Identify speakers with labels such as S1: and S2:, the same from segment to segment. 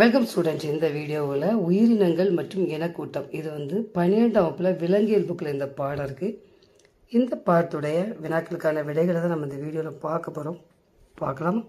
S1: welcome students இந்த வீடியோவில் உயிரினங்கள் மற்றும் இனக்கூட்டம் இது வந்து பன்னிரெண்டாம் வகுப்பில் விலங்கியல் புக்கில் இந்த பாடம் இருக்குது இந்த பாடத்துடைய வினாக்களுக்கான விடைகளை தான் நம்ம இந்த வீடியோவில் பார்க்க போகிறோம் பார்க்கலாமா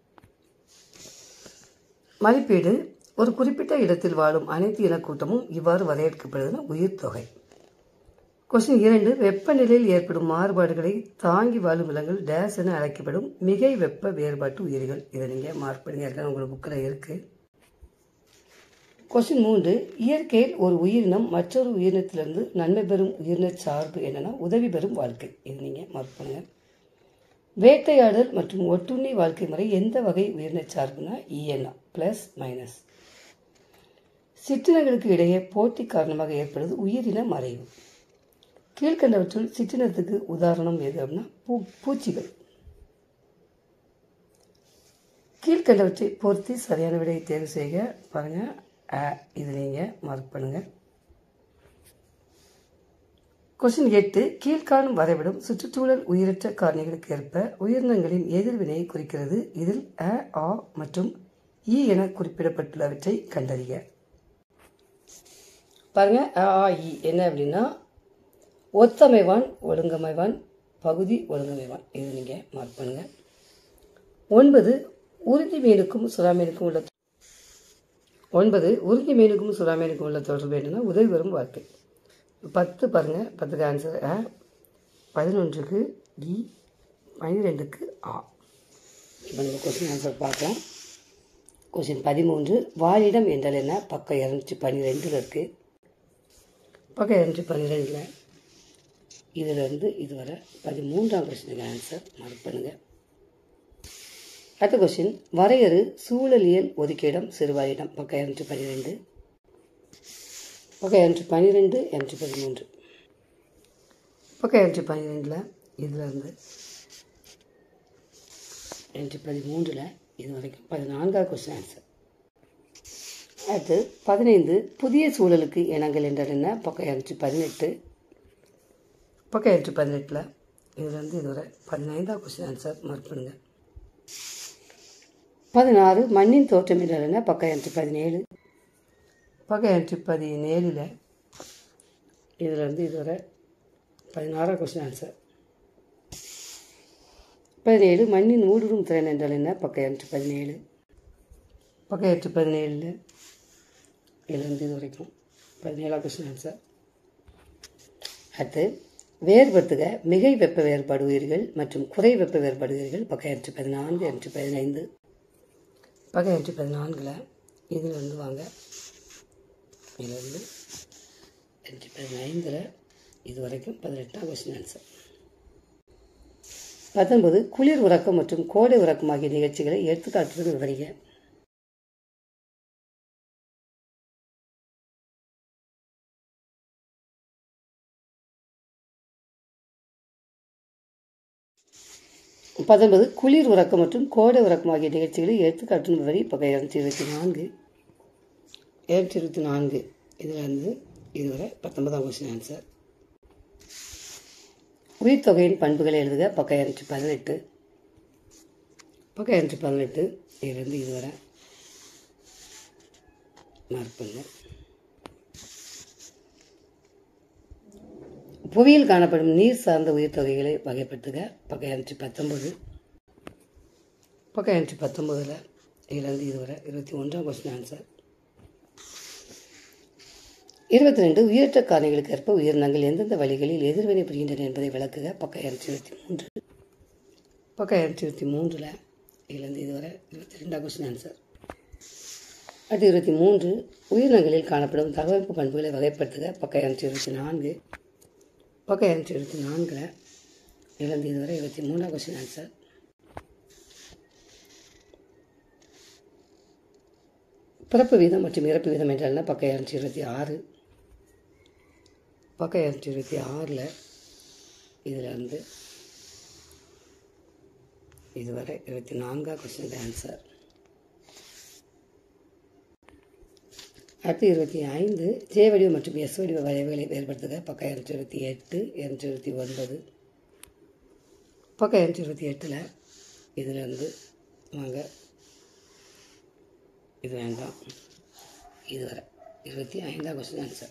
S1: மதிப்பீடு ஒரு குறிப்பிட்ட இடத்தில் வாழும் அனைத்து இனக்கூட்டமும் இவ்வாறு வரையறுக்கப்படுதுன்னா உயிர் தொகை கொஸ்டின் இரண்டு வெப்பநிலையில் ஏற்படும் மாறுபாடுகளை தாங்கி வாழும் விலங்குகள் டேஸ் என அழைக்கப்படும் மிகை வெப்ப வேறுபாட்டு உயிரிகள் இதை நீங்கள் மார்க் பண்ணுங்க ஏற்கனவே உங்களுக்கு புக்கில் இருக்குது கொஸ்டின் மூன்று இயற்கையில் ஒரு உயிரினம் மற்றொரு உயிரினத்திலிருந்து நன்மை பெறும் உயிரின சார்பு என்னன்னா உதவி பெறும் வாழ்க்கை இது நீங்கள் மார்க் பண்ணுங்க வேட்டையாடல் மற்றும் ஒட்டுண்ணி வாழ்க்கை முறை எந்த வகை உயிரின சார்புனா இஎன்ஆ ப்ளஸ் மைனஸ் சிற்றினங்களுக்கு இடையே போட்டி காரணமாக ஏற்படுவது உயிரின மறைவு கீழ்கண்டவற்றுள் சிற்றினத்துக்கு உதாரணம் எது அப்படின்னா பூ பூச்சிகள் கீழ்கண்டவற்றை பொருத்தி சரியான விடையை தேர்வு செய்க பாருங்கள் அ இது நீங்கள் மார்க் பண்ணுங்கள் கொஸ்டின் எட்டு கீழ்காணும் வரைபடம் சுற்றுச்சூழல் உயிரற்ற காரணிகளுக்கு ஏற்ப உயிரினங்களின் எதிர்வினையை குறிக்கிறது இதில் அ ஆ மற்றும் இ என குறிப்பிடப்பட்டுள்ளவற்றை கண்டறிக பாருங்க அ ஆ இ என்ன அப்படின்னா ஒத்தமைவான் ஒழுங்கமைவான் பகுதி ஒழுங்கமைவான் இது நீங்கள் மார்க் பண்ணுங்கள் ஒன்பது உறுதி மீனுக்கும் சுறா மீனுக்கும் உள்ள ஒன்பது உறுதி மீனுக்கும் சுறா மீனுக்கும் உள்ள தொடர்பு என்னன்னா உதவி வரும் வாழ்க்கை பத்து பாருங்கள் பத்துக்கு ஆன்சர் அ பதினொன்றுக்கு இ பன்னிரெண்டுக்கு ஆ இப்போ நம்ம கொஸ்டின் ஆன்சர் பார்க்கலாம் கொஸ்டின் பதிமூன்று வாழிடம் என்றால் என்ன பக்கம் இரநூற்றி பன்னிரெண்டில் இருக்குது பக்கம் இரநூற்றி பன்னிரெண்டில் இதிலிருந்து இதுவரை பதிமூன்றாம் கொஸ்டினுக்கு ஆன்சர் மார்க் பண்ணுங்கள் அடுத்த கொஸ்டின் வரையறு சூழலியல் ஒதுக்கீடம் சிறுவாயிடம் பக்கம் இரநூற்றி பன்னிரெண்டு பக்கம் இரநூற்றி பன்னிரெண்டு இரநூற்றி பதிமூன்று பக்கம் இரநூற்றி பன்னிரெண்டில் இதிலிருந்து இரநூற்றி பதிமூன்றில் இது வரைக்கும் பதினான்காவது கொஸ்டின் ஆன்சர் அடுத்து பதினைந்து புதிய சூழலுக்கு இனங்கள் என்றால் என்ன பக்கம் இரநூற்றி பதினெட்டு பக்கம் இரநூற்றி பதினெட்டில் இதுலேருந்து இதுவரை பதினைந்தாம் கொஸ்டின் ஆன்சர் மார்க் பண்ணுங்கள் பதினாறு மண்ணின் தோற்றம் என்றால் என்ன பக்கம் இரநூற்றி பதினேழு பக்கம் இரநூற்றி பதினேழில் இதிலேருந்து இதுவரை பதினாறாம் கொஸ்டின் ஆன்சர் பதினேழு மண்ணின் ஊடுருவும் திறன் என்றால் என்ன பக்கம் இரநூற்றி பதினேழு பக்கம் இரநூற்றி பதினேழில் இதுலேருந்து இது வரைக்கும் பதினேழாம் கொஸ்டின் ஆன்சர் அடுத்து வேறுபடுத்துக மிகை வெப்ப வேறுபாடு உயிர்கள் மற்றும் குறை வெப்ப வேறுபாடு உயிர்கள் பக்கம் இரநூற்றி பதினான்கு இரநூற்றி பதினைந்து பக்கம் இரநூற்றி பதினான்கில் இதில் வந்து வாங்க இதிலிருந்து இரநூற்றி பதினைந்தில் இது வரைக்கும் பதினெட்டாம் கொஸ்டின் ஆன்சர் பத்தொன்பது குளிர் உறக்கம் மற்றும் கோடை உறக்கம் ஆகிய நிகழ்ச்சிகளை எடுத்துக்காட்டுடன் விவரிங்க பத்தொன்பது குளிர் உறக்கம் மற்றும் கோடை உறக்கம் ஆகிய நிகழ்ச்சிகளை எடுத்துக்காட்டும் விவரி பக்கம் இரநூத்தி இருபத்தி நான்கு இரநூத்தி இருபத்தி நான்கு இதில் இருந்து இதுவரை பத்தொன்பதாம் கொஸ்டின் ஆன்சர் உயிர் தொகையின் பண்புகளை எழுதுக பக்கம் இரநூற்றி பதினெட்டு பக்கம் இரநூற்றி பதினெட்டு இதுலேருந்து இதுவரை மார்க் பண்ணுங்க புவியில் காணப்படும் நீர் சார்ந்த உயிர் தொகைகளை வகைப்படுத்துக பக்கம் இரநூற்றி பத்தொம்பது பக்கம் இரநூற்றி பத்தொம்போதில் இதுலேருந்து இதுவரை இருபத்தி ஒன்றாம் கொஸ்டின் ஆன்சர் இருபத்தி ரெண்டு உயிரற்ற காரணிகளுக்கு ஏற்ப உயிரினங்கள் எந்தெந்த வழிகளில் எதிர்வினை புரிகின்றன என்பதை விளக்குக பக்கம் இரநூத்தி இருபத்தி மூன்று பக்கம் இரநூத்தி இருபத்தி மூன்றில் இதுலேருந்து இதுவரை இருபத்தி ரெண்டாம் கொஸ்டின் ஆன்சர் அடுத்து இருபத்தி மூன்று உயிரினங்களில் காணப்படும் தகவமைப்பு பண்புகளை வகைப்படுத்துக பக்கம் இரநூத்தி இருபத்தி நான்கு பக்கம் இரநூத்தி இருபத்தி நான்கில் இதுலேருந்து இதுவரை இருபத்தி மூணாம் கொஸ்டின் ஆன்சர் பிறப்பு வீதம் மற்றும் இறப்பு வீதம் என்றால்னா பக்கம் இரநூத்தி இருபத்தி ஆறு பக்கம் இரநூத்தி இருபத்தி ஆறில் இதில் வந்து இதுவரை இருபத்தி நான்காம் கொஸ்டின் ஆன்சர் அடுத்து இருபத்தி ஐந்து ஜே வடிவம் மற்றும் எஸ் வடிவ வளைவுகளை வேறுபடுத்துக பக்கம் இரநூத்தி இருபத்தி எட்டு இரநூத்தி இருபத்தி ஒன்பது பக்கம் இரநூத்தி இருபத்தி எட்டில் இதில் வந்து வாங்க இது வேண்டாம் இது வரை இருபத்தி ஐந்தாம் கொஸ்டின் ஆன்சர்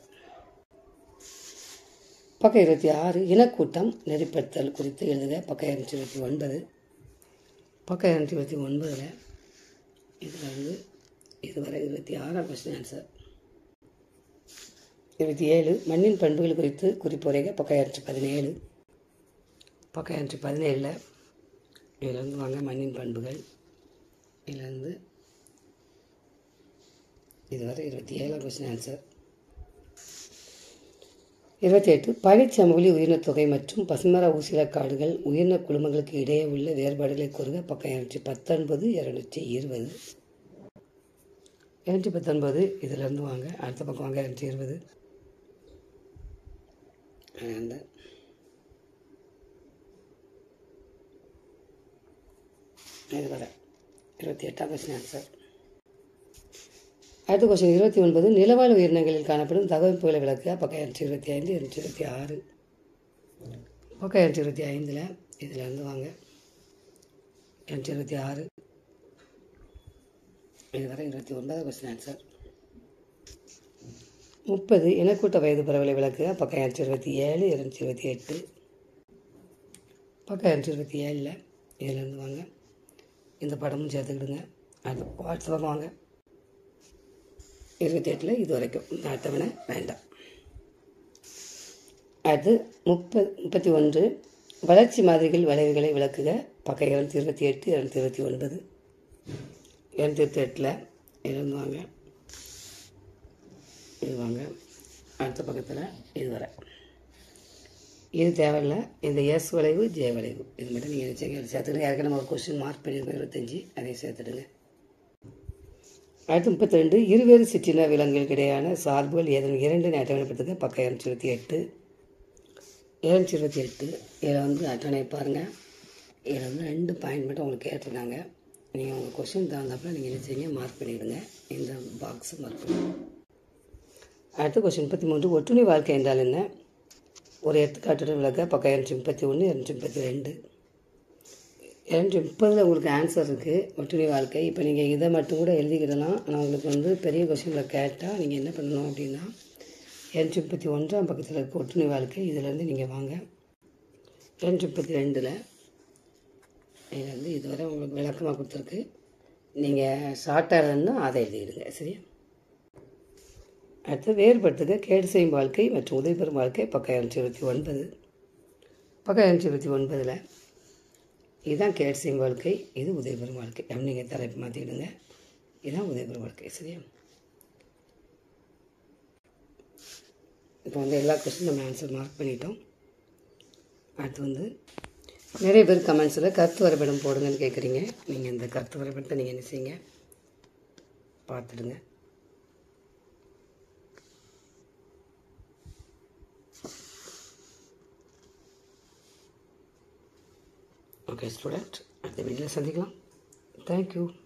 S1: பக்கம் இருபத்தி ஆறு இனக்கூட்டம் நெறிப்படுத்தல் குறித்து எழுதுக பக்கம் இரநூத்தி இருபத்தி ஒன்பது பக்கம் இரநூத்தி இருபத்தி ஒன்பதில் இதில் வந்து இதுவரை இருபத்தி ஆறாம் கொஸ்டின் ஆன்சர் இருபத்தி ஏழு மண்ணின் பண்புகள் குறித்து குறிப்புரைக பக்கம் இரநூற்றி பதினேழு பக்கம் இரநூற்றி பதினேழில் இதில் வந்து வாங்க மண்ணின் பண்புகள் இதில் வந்து இதுவரை இருபத்தி ஏழாம் கொஸ்டின் ஆன்சர் இருபத்தி எட்டு பனிச்சமவெளி உயிரினத் தொகை மற்றும் பசுமர ஊசில காடுகள் உயிரின குழுமங்களுக்கு இடையே உள்ள வேறுபாடுகளை கூறுக பக்கம் இரநூற்றி பத்தொன்பது இரநூற்றி இருபது இரநூற்றி பத்தொன்பது இதிலேருந்து வாங்க அடுத்த பக்கம் வாங்க இரநூற்றி இருபது அந்த இது வர இருபத்தி எட்டாம் கொஸ்டின் ஆன்சர் அடுத்த கொஸ்டின் இருபத்தி ஒன்பது நிலவாழ் உயிரினங்களில் காணப்படும் தகவமைப்புகளை விளக்க பக்கம் இரநூற்றி இருபத்தி ஐந்து இரநூற்றி இருபத்தி ஆறு பக்கம் இரநூற்றி இருபத்தி ஐந்தில் இதில் இருந்து வாங்க இரநூற்றி இருபத்தி ஆறு இதுவரை இருபத்தி ஒன்பதாம் கொஸ்டின் ஆன்சர் முப்பது இனக்கூட்ட வயது பரவலை விளக்குக பக்கம் இரநூற்றி இருபத்தி ஏழு இரநூற்றி இருபத்தி எட்டு பக்கம் இரநூற்றி இருபத்தி ஏழில் இதிலேருந்து வாங்க இந்த படமும் சேர்த்துக்கிடுங்க அடுத்த அடுத்த பக்கம் வாங்க இருபத்தி எட்டில் இது வரைக்கும் இந்த அட்டவணை வேண்டாம் அடுத்து முப்பது முப்பத்தி ஒன்று வளர்ச்சி மாதிரிகள் விளைவுகளை விளக்குக பக்கம் இரநூத்தி இருபத்தி எட்டு இரநூத்தி இருபத்தி ஒன்பது இரநூத்தி இருபத்தி எட்டில் இருந்து வாங்க இது வாங்க அடுத்த பக்கத்தில் இது வரை இது தேவையில்லை இந்த எஸ் வளைவு ஜே வளைவு இது மட்டும் நீங்கள் நிச்சயம் சேர்த்துடுங்க ஏற்கனவே ஒரு கொஸ்டின் மார்க் பண்ணியிருக்கோம் இருபத்தஞ்சி அதையும் சேர்த்துடுங்க அடுத்து முப்பத்தி ரெண்டு இருவேறு சிற்றின விலங்குகளுக்கு இடையான சார்புகள் ஏதேனும் இரண்டு அட்டவணைப்படுத்துங்க பக்கம் இரநூற்றி இருபத்தி எட்டு இரநூற்றி இருபத்தி எட்டு இதில் வந்து அட்டவணை பாருங்கள் இதில் வந்து ரெண்டு பாயிண்ட் மட்டும் உங்களுக்கு கேட்டிருக்காங்க நீங்கள் உங்கள் கொஸ்டின் தகுந்தாப்புல நீங்கள் என்ன செய்யுங்க மார்க் பண்ணிவிடுங்க இந்த பாக்ஸை மார்க் பண்ணுங்க அடுத்த கொஸ்டின் முப்பத்தி மூன்று ஒட்டுணி வாழ்க்கை என்றால் என்ன ஒரு எடுத்துக்காட்டுடன் விளக்க பக்கம் இரநூற்றி முப்பத்தி ஒன்று இரநூற்றி முப்பத்தி ரெண்டு இரநூற்றி முப்பதில் உங்களுக்கு ஆன்சர் இருக்குது ஒட்டுணி வாழ்க்கை இப்போ நீங்கள் இதை மட்டும் கூட எழுதிக்கிடலாம் ஆனால் உங்களுக்கு வந்து பெரிய கொஸ்டினில் கேட்டால் நீங்கள் என்ன பண்ணணும் அப்படின்னா இரநூற்றி முப்பத்தி ஒன்றாம் பக்கத்தில் இருக்க ஒட்டுணி வாழ்க்கை இதிலேருந்து நீங்கள் வாங்க இரநூற்றி முப்பத்தி ரெண்டில் இதில் வந்து இதுவரை உங்களுக்கு விளக்கமாக கொடுத்துருக்கு நீங்கள் ஷார்ட்டாக இருந்தால் அதை எழுதிக்கிடுங்க சரியா அடுத்து வேறுபடுத்துக கேடு செய்யும் வாழ்க்கை மற்றும் உதவி பெறும் வாழ்க்கை பக்கம் இரநூற்றி இருபத்தி ஒன்பது பக்கம் இரநூற்றி இருபத்தி ஒன்பதில் இதுதான் கேடு செய்யும் வாழ்க்கை இது உதவி பெறும் வாழ்க்கை அப்படி நீங்கள் தலைப்பு மாற்றிடுங்க இதுதான் உதவி பெறும் வாழ்க்கை சரியா இப்போ வந்து எல்லா கொஸ்டின் நம்ம ஆன்சர் மார்க் பண்ணிட்டோம் அடுத்து வந்து நிறைய பேர் கமெண்ட்ஸில் கருத்து வரைபடம் போடுங்கன்னு கேட்குறீங்க நீங்கள் இந்த கருத்து வரைபடத்தை நீங்கள் என்ன செய்யுங்க பார்த்துடுங்க ஓகே ஸ்டூடெண்ட் அடுத்த வீடியோவில் சந்திக்கலாம் தேங்க்யூ